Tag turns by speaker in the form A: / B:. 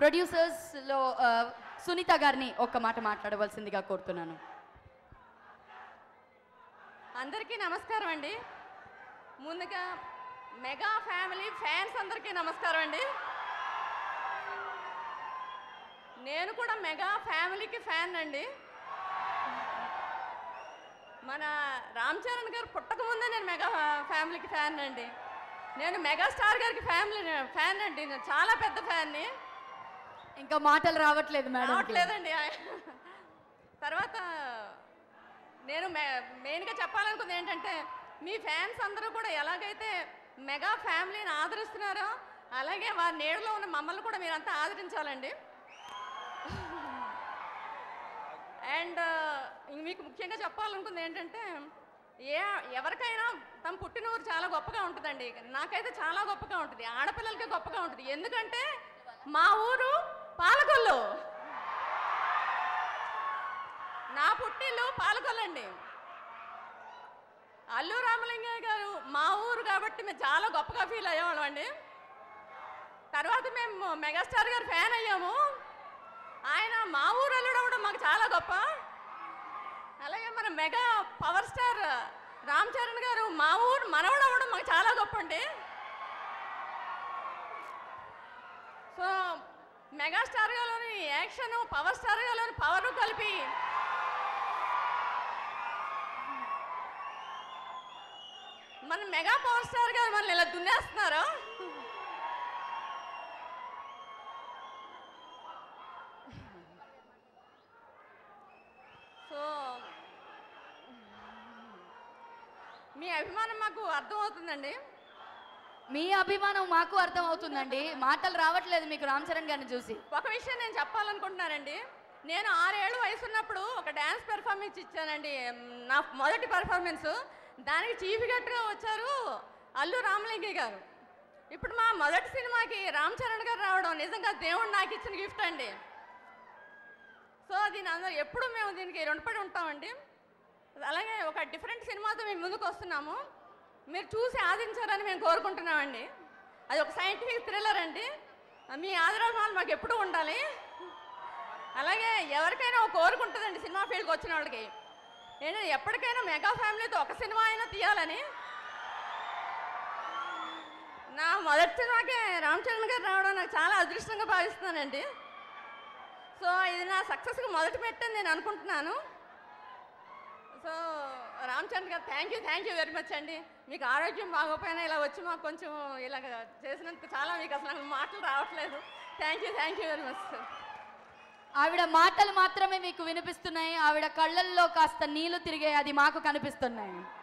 A: ప్రొడ్యూసర్స్లో ఆ, సునీత గారిని ఒక్క మాట మాట్లాడవలసిందిగా కోరుతున్నాను
B: అందరికీ నమస్కారం అండి ముందుగా మెగా ఫ్యామిలీ ఫ్యాన్స్ అందరికీ నమస్కారం అండి నేను కూడా మెగా ఫ్యామిలీకి ఫ్యాన్ అండి మన రామ్ చరణ్ గారు పుట్టక ముందే నేను మెగా ఫ్యామిలీకి ఫ్యాన్ అండి నేను మెగాస్టార్ గారికి ఫ్యామిలీ ఫ్యాన్ అండి నేను చాలా పెద్ద ఫ్యాన్ని
A: ఇంకా మాటలు రావట్లేదు మేడం
B: రావట్లేదండి తర్వాత నేను మె- మెయిన్గా చెప్పాలనుకుంది ఏంటంటే మీ ఫ్యాన్స్ అందరూ కూడా ఎలాగైతే మెగా ఫ్యామిలీని ఆదరిస్తున్నారో అలాగే వారి నీడలో ఉన్న మమ్మల్ని కూడా మీరంతా ఆదరించాలండి అండ్ మీకు ముఖ్యంగా చెప్పాలనుకుంది ఏంటంటే ఏ ఎవరికైనా తమ పుట్టిన ఊరు చాలా గొప్పగా ఉంటుందండి నాకైతే చాలా గొప్పగా ఉంటుంది ఆడపిల్లలకి గొప్పగా ఉంటుంది ఎందుకంటే మా ఊరు పాలకొల్లు నా పుట్టిల్లు పాలకొల్లండి అల్లు రామలింగయ్య గారు మా ఊరు కాబట్టి మేము చాలా గొప్పగా ఫీల్ అయ్యేవాళ్ళం అండి తర్వాత మేము మెగాస్టార్ గారు ఫ్యాన్ అయ్యాము ఆయన మా ఊరు అల్లుడు అవ్వడం మాకు చాలా గొప్ప అలాగే మన mega power star Ram Charan garu మా ఊరు మనవడు అవ్వడం మాకు చాలా గొప్ప అండి సో మెగాస్టార్ గాలోని యాక్షన్ పవర్ స్టార్ గాలోని పవర్ కలిపి మన మెగా పవర్ స్టార్ గారు మనల్ని ఇలా దున్నేస్తున్నారు సో మీ అభిమానం మాకు అర్థమవుతుందండి
A: మీ అభిమానం మాకు అర్థం అవుతుందండి మాటలు రావట్లేదు మీకు రామ్ చరణ్ గారిని చూసి
B: ఒక విషయం నేను చెప్పాలనుకుంటున్నానండి నేను ఆరేళ్ళు వయసు ఉన్నప్పుడు ఒక డ్యాన్స్ పెర్ఫార్మెన్స్ ఇచ్చానండి మ్, నా మొదటి పెర్ఫార్మెన్స్ దానికి చీఫ్ గెస్ట్గా వచ్చారు అల్లు రామలింగయ్య గారు ఇప్పుడు మా మొదటి సినిమాకి రామ్ చరణ్ గారు రావడం నిజంగా దేవుడు నాకు ఇచ్చిన గిఫ్ట్ అండి సో దీని అందరూ ఎప్పుడు మేము దీనికి రుణపడి ఉంటామండి అలాగే ఒక డిఫరెంట్ సినిమాతో మేము ముందుకు వస్తున్నాము మీరు చూసి ఆదరించారని మేము కోరుకుంటున్నామండి అది ఒక సైంటిఫిక్ థ్రిల్లర్ అండి మీ ఆదరాలు మాకు ఎప్పుడూ ఉండాలి అలాగే ఎవరికైనా ఒక కోరిక ఉంటుందండి సినిమా ఫీల్డ్కి వచ్చిన వాళ్ళకి ఏంటంటే ఎప్పటికైనా మెగా ఫ్యామిలీతో ఒక సినిమా అయినా తీయాలని నా మొదటి సినిమాకే రామ్ చరణ్ గారు రావడం నాకు చాలా అదృష్టంగా భావిస్తున్నానండి సో ఇది నా సక్సెస్కి మొదటి పెట్టని నేను అనుకుంటున్నాను so Ram Charan garu thank you thank you very much అండి మీకు ఆరోగ్యం బాగోపోయినా ఇలా వచ్చి మాకు కొంచెం ఇలాగ చేసినందుకు చాలా మీకు అసలు మాటలు రావట్లేదు thank you thank you very much sir
A: ఆవిడ మాటలు మాత్రమే మీకు వినిపిస్తున్నాయి ఆవిడ కళ్ళల్లో కాస్త నీళ్లు తిరిగే అది మాకు కనిపిస్తున్నాయి